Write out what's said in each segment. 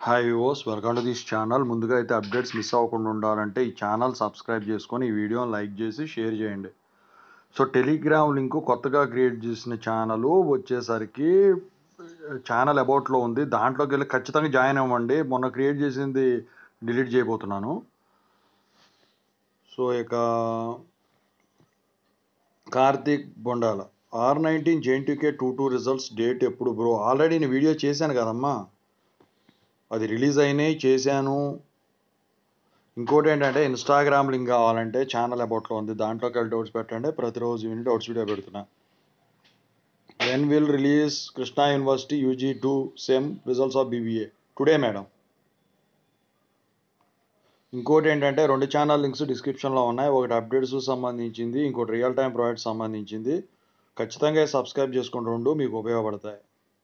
hi viewers welcome to this channel ముందుగా అయితే updates miss అవ్వకుండా ఉండాలంటే ఈ ఛానల్ సబ్స్క్రైబ్ చేసుకొని ఈ వీడియోని లైక్ చేసి షేర్ చేయండి సో టెలిగ్రామ్ లింక్ కొత్తగా క్రియేట్ చేసిన ఛానల్ వచ్చేసరికి ఛానల్ అబౌట్లో ఉంది దాంట్లోకి వెళ్ళి ఖచ్చితంగా జాయిన్ అవ్వండి మొన్న క్రియేట్ చేసింది డిలీట్ చేయబోతున్నాను సో ఇక Karthik Bondala R nineteen JNTK two two results date ఎప్పుడు బ్రో ఆల్రెడీ నేను వీడియో చేశాను కదమ్మా అది రిలీజ్ అయినాయి చేశాను ఇంకోటి ఏంటంటే ఇన్స్టాగ్రామ్ లింక్ కావాలంటే ఛానల్ అబౌట్లో ఉంది దాంట్లోకి వెళ్ళి డౌట్స్ పెట్టండి ప్రతిరోజు విని డౌట్స్ వీడియో పెడుతున్నా when will release Krishna University UG two sem results of BBA today madam ఇంకోటి ఏంటంటే రెండు ఛానల్ లింక్స్ డిస్క్రిప్షన్లో ఉన్నాయి ఒకటి అప్డేట్స్ సంబంధించింది ఇంకోటి రియల్ టైం ప్రాజెక్ట్ సంబంధించింది ఖచ్చితంగా సబ్స్క్రైబ్ చేసుకుని రెండు మీకు ఉపయోగపడతాయి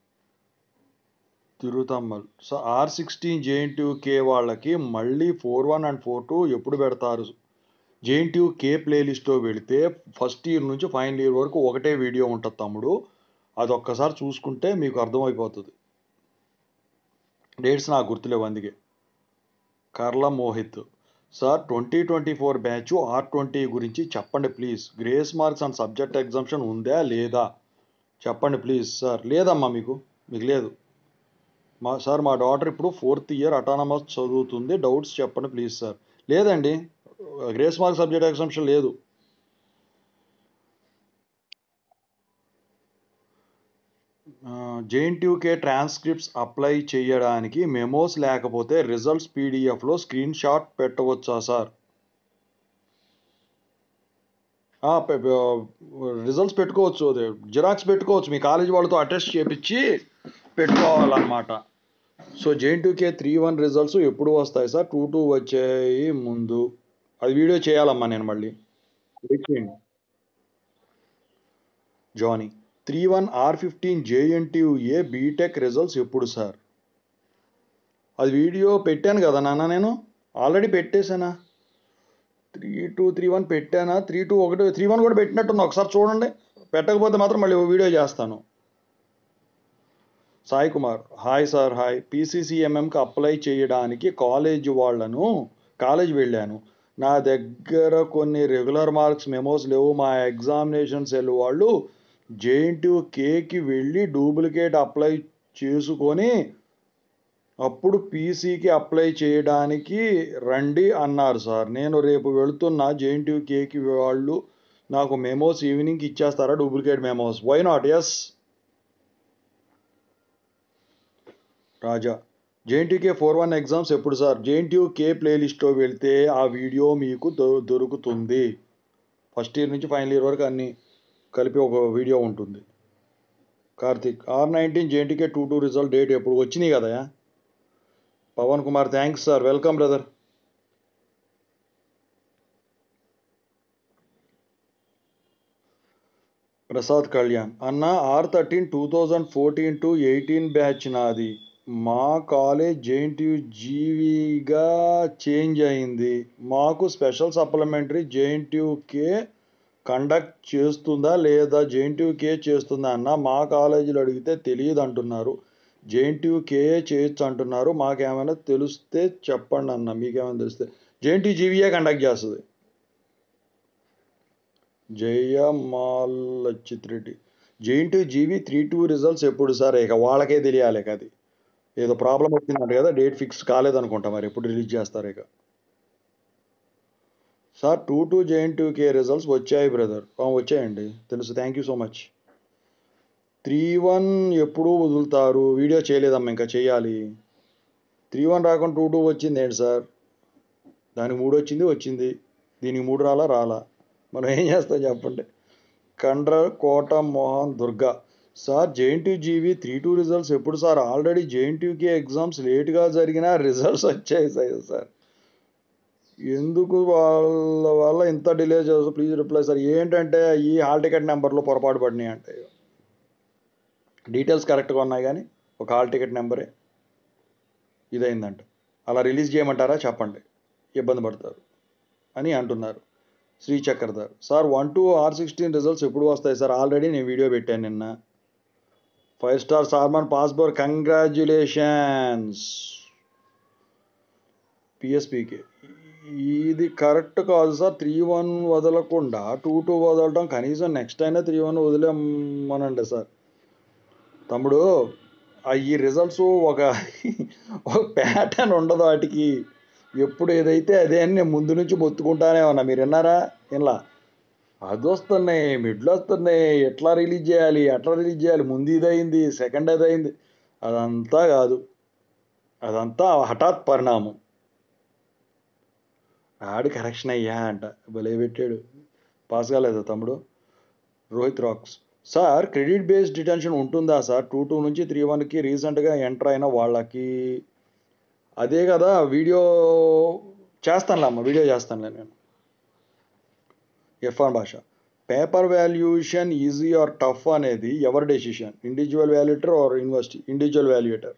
Tirutammal so R sixteen JNT K వాళ్ళకి మళ్ళీ four one and four two ఎప్పుడు పెడతారు జేఎన్టీ కే ప్లేలిస్ట్లో వెళితే ఫస్ట్ ఇయర్ నుంచి ఫైనల్ ఇయర్ వరకు ఒకటే వీడియో ఉంటుంది తమ్ముడు అది ఒక్కసారి చూసుకుంటే మీకు అర్థమైపోతుంది డేట్స్ నాకు గుర్తులేవు అందుకే Karla Mohit sir twenty twenty four batch R twenty గురించి చెప్పండి please grace marks and subject exemption ఉందా లేదా చెప్పండి ప్లీజ్ సార్ లేదమ్మా మీకు మీకు లేదు మా సార్ మా డాటర్ ఇప్పుడు ఫోర్త్ ఇయర్ అటానమస్ చదువుతుంది డౌట్స్ చెప్పండి ప్లీజ్ సార్ లేదండి గ్రేస్ మార్క్ సబ్జెక్ట్ ఎగ్జామ్షన్ లేదు జేఎన్టీయూకే ట్రాన్స్క్రిప్ట్స్ అప్లై చేయడానికి మెమోస్ లేకపోతే రిజల్ట్స్ పీడిఎఫ్లో స్క్రీన్ షాట్ పెట్టవచ్చా సార్ రిజల్ట్స్ పెట్టుకోవచ్చు అదే జిరాక్స్ పెట్టుకోవచ్చు మీ కాలేజ్ వాళ్ళతో అటెస్ట్ చేపించి పెట్టుకోవాలన్నమాట so JNTK three one results ఎప్పుడు వస్తాయి సార్ టూ టూ వచ్చాయి ముందు అది వీడియో చేయాలమ్మా నేను మళ్ళీ చేయండి Jani three one R fifteen JNTUA BTech results ఎప్పుడు సార్ అది వీడియో పెట్టాను కదా నాన్న నేను ఆల్రెడీ పెట్టేశానా త్రీ టూ త్రీ వన్ పెట్టానా త్రీ టూ ఒకటి త్రీ వన్ కూడా పెట్టినట్టుంది ఒకసారి చూడండి పెట్టకపోతే మాత్రం మళ్ళీ వీడియో చేస్తాను Sai Kumar hi sir hi పీసీసీఎంఎంకి అప్లై చేయడానికి కాలేజ్ వాళ్ళను కాలేజ్ వెళ్ళాను నా దగ్గర కొన్ని రెగ్యులర్ మార్క్స్ మెమోస్ లేవు మా ఎగ్జామినేషన్ సెల్ వాళ్ళు జేఎన్టీ కేకి వెళ్ళి డూప్లికేట్ అప్లై చేసుకొని అప్పుడు పీసీకి అప్లై చేయడానికి రండి అన్నారు సార్ నేను రేపు వెళుతున్న జేఎన్టీ కేకి వాళ్ళు నాకు మెమోస్ ఈవినింగ్కి ఇచ్చేస్తారా duplicate memos why not S Raja JNTK four one exams ఎప్పుడు సార్ జేఎన్టీయూ కే ప్లేలిస్ట్లో వెళ్తే ఆ వీడియో మీకు దొ- దొరుకుతుంది ఫస్ట్ ఇయర్ నుంచి ఫైనల్ ఇయర్ వరకు అన్ని కలిపి ఒక వీడియో ఉంటుంది Karthik R nineteen JNTK two two result date ఎప్పుడు వచ్చినాయి కదా Pavan Kumar thanks sir welcome brother Prasad Kalyan అన్న R thirteen two thousand fourteen to eighteen batch నాది మా కాలేజ్ జేఎన్టీయూ జీవీగా చేంజ్ అయింది మాకు స్పెషల్ సప్లిమెంటరీ జేఎన్టీయూకే కండక్ట్ చేస్తుందా లేదా జేఎన్టీయూకే చేస్తుందా అన్న మా కాలేజీలో అడిగితే తెలియదు అంటున్నారు జేఎన్టీయూకే చేయొచ్చు అంటున్నారు మాకేమైనా తెలిస్తే చెప్పండి అన్న మీకేమైనా తెలిస్తే జేఎన్టీ జీవీఏ కండక్ట్ చేస్తుంది Jayamala Chitreddy JNT GV three two results ఎప్పుడు సార్ ఇక వాళ్ళకే తెలియాలి ఇక అది ఏదో ప్రాబ్లం వచ్చిందంట కదా డేట్ ఫిక్స్ కాలేదనుకుంటా మరి ఎప్పుడు రిలీజ్ చేస్తారు ఇక sir two two JNTK results వచ్చాయి బ్రదర్ వచ్చాయండి తెలుసు thank you so much three one ఎప్పుడు వదులుతారు వీడియో చేయలేదమ్మా ఇంకా చేయాలి త్రీ వన్ రాకుండా టూ టూ వచ్చింది ఏంటి సార్ దానికి మూడు వచ్చింది వచ్చింది దీనికి మూడు రాలా రాలా మనం ఏం చేస్తాం చెప్పండి Kandra Kota Mohan Durga sir JNT GV three two results ఎప్పుడు సార్ ఆల్రెడీ జేఎన్టీకి ఎగ్జామ్స్ లేట్గా జరిగిన రిజల్ట్స్ వచ్చాయి సార్ ఎందుకు వాళ్ళ వల్ల ఇంత డిలే చేస్తారు ప్లీజ్ రిప్లై సార్ ఏంటంటే ఈ హాల్ టికెట్ నెంబర్లో పొరపాటు పడినాయి అంటే డీటెయిల్స్ కరెక్ట్గా ఉన్నాయి కానీ ఒక హాల్ టికెట్ నెంబరే ఇదైందంట అలా రిలీజ్ చేయమంటారా చెప్పండి ఇబ్బంది పడతారు అని అంటున్నారు Sri Chakradhar sir one two R sixteen results ఎప్పుడు వస్తాయి సార్ ఆల్రెడీ నేను వీడియో పెట్టాను నిన్న ఫైవ్ స్టార్ సార్మన్ పాస్బోర్ కంగ్రాచ్యులేషన్స్ పిఎస్పికి ఇది కరెక్ట్ కాదు సార్ త్రీ వన్ వదలకుండా టూ టూ వదలటం కనీసం నెక్స్ట్ అయినా త్రీ వన్ వదిలేమనండి సార్ తమ్ముడు ఆ ఈ రిజల్ట్స్ ఒక ఒక ప్యాటర్న్ ఉండదు వాటికి ఎప్పుడు ఏదైతే అదే అని నేను ముందు నుంచి మొత్తుకుంటానే ఉన్నా మీరు విన్నారా ఇలా అది వస్తున్నాయి మిడ్లు వస్తున్నాయి ఎట్లా రిలీజ్ చేయాలి ఎట్లా రిలీజ్ చేయాలి ముందు ఇది అయింది సెకండ్ అది అయింది అదంతా కాదు అదంతా హఠాత్ పరిణామం ఆడు కరెక్షన్ అయ్యా అంట భలే పెట్టాడు పాస్ కాలేదా తమ్ముడు Rohit rocks sir credit based detention ఉంటుందా సార్ టూ టూ నుంచి త్రీ వన్కి రీసెంట్గా ఎంటర్ అయిన వాళ్ళకి అదే కదా వీడియో చేస్తానులే అమ్మ వీడియో చేస్తానులే నేను Irfan Basha paper valuation easy or tough అనేది ఎవరి decision individual valuator or university individual valuator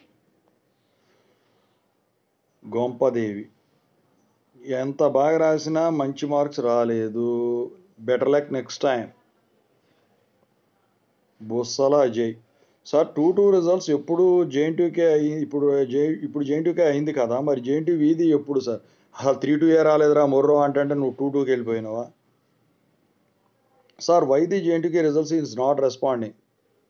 Gompadevi ఎంత బాగా రాసినా మంచి మార్క్స్ రాలేదు better luck next time Bossala Ajay sir two two results ఎప్పుడు జేఎన్టీకే అయ్యి ఇప్పుడు జే ఇప్పుడు జేఎన్టీకే అయింది కదా మరి జేఎన్టీ వీది ఎప్పుడు సార్ అసలు త్రీ టూ ఏ రాలేదురా మొర్రో అంటే అంటే నువ్వు టూ టూకి వెళ్ళిపోయినావా sir why the JNTK results is not responding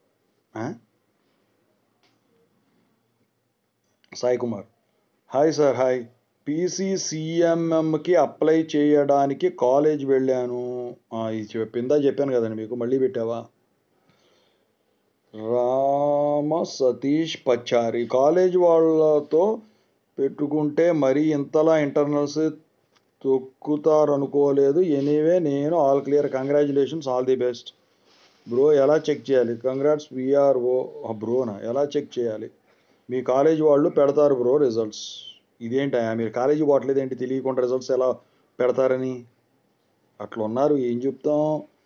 Sai Kumar hi sir hi పీసీసీఎంఎంకి అప్లై చేయడానికి కాలేజ్ వెళ్ళాను ఆ, ఇది చెప్పిందా చెప్పాను కదండి మీకు మళ్ళీ పెట్టావా రామ సతీష్ పచ్చారి కాలేజ్ వాళ్ళతో పెట్టుకుంటే మరీ ఇంతలా ఇంటర్నల్స్ తొక్కుతారనుకోలేదు ఎనీవే నేను all clear congratulations all the best bro ఎలా చెక్ చేయాలి కంగ్రాట్స్ విఆర్ఓ బ్రోనా ఎలా చెక్ చేయాలి మీ కాలేజ్ వాళ్ళు పెడతారు బ్రో రిజల్ట్స్ ఇదేంటా మీరు కాలేజీ పోవట్లేదు ఏంటి తెలియకుండా రిజల్ట్స్ ఎలా పెడతారని అట్లా ఉన్నారు ఏం చెప్తాం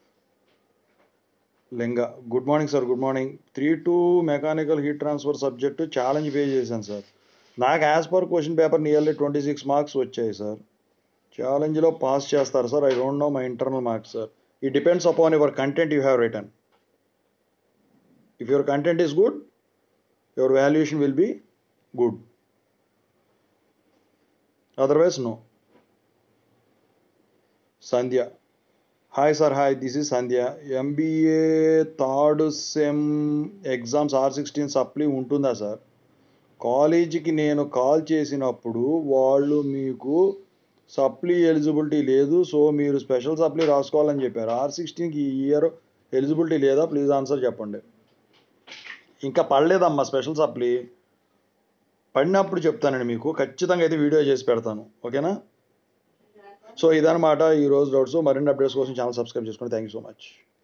Linga good morning sir good morning three two mechanical heat transfer subject challenge pay చేశాను సార్ నాకు as per question paper nearly twenty six marks వచ్చాయి సార్ ఛాలెంజ్లో పాస్ చేస్తారు sir I don't know my internal marks sir it depends upon your content you have written if your content is good your valuation will be good otherwise no Sandhya hi sir hi this is Sandhya MBA third sem exams R sixteen supply ఉంటుందా sir కాలేజీకి నేను call చేసినప్పుడు వాళ్ళు మీకు supply eligibility లేదు so మీరు special supply రాసుకోవాలని చెప్పారు ఆర్ సిక్స్టీన్కి ఈ ఇయర్ ఎలిజిబిలిటీ లేదా ప్లీజ్ ఆన్సర్ చెప్పండి ఇంకా పడలేదమ్మా స్పెషల్ సప్లీ పడినప్పుడు చెప్తానండి మీకు ఖచ్చితంగా అయితే వీడియో చేసి పెడతాను ఓకేనా సో ఇదన్నమాట ఈరోజు డౌట్స్ మరిన్ని అప్డేట్స్ కోసం ఛానల్ సబ్స్క్రైబ్ చేసుకోండి థ్యాంక్ యూ సో మచ్